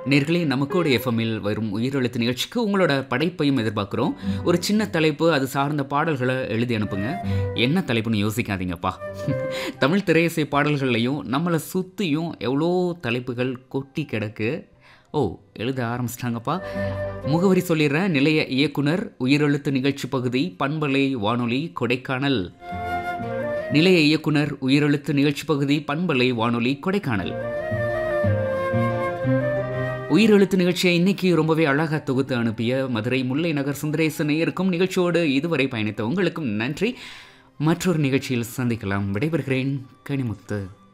நேர்களே நமக்கோட எஃப்எம்மில் வரும் உயிரெழுத்து நிகழ்ச்சிக்கு உங்களோட படைப்பையும் எதிர்பார்க்குறோம் ஒரு சின்ன தலைப்பு அது சார்ந்த பாடல்களை எழுதி அனுப்புங்க என்ன தலைப்புன்னு யோசிக்காதீங்கப்பா தமிழ் திரையிசை பாடல்கள்லையும் நம்மளை சுற்றியும் எவ்வளோ தலைப்புகள் கொட்டி கிடக்கு ஓ எழுத ஆரம்பிச்சிட்டாங்கப்பா முகவரி சொல்லிடுறேன் நிலைய இயக்குனர் உயிரெழுத்து நிகழ்ச்சி பகுதி பண்பலை வானொலி கொடைக்கானல் நிலைய இயக்குனர் உயிரெழுத்து நிகழ்ச்சி பகுதி பண்பலை வானொலி கொடைக்கானல் உயிரெழுத்து நிகழ்ச்சியை இன்னைக்கு ரொம்பவே அழகாக தொகுத்து அனுப்பிய மதுரை முல்லை நகர் சுந்தரேசன் நேயருக்கும் நிகழ்ச்சியோடு இதுவரை பயணித்த உங்களுக்கும் நன்றி மற்றொரு நிகழ்ச்சியில் சந்திக்கலாம் விடைபெறுகிறேன் கனிமுத்து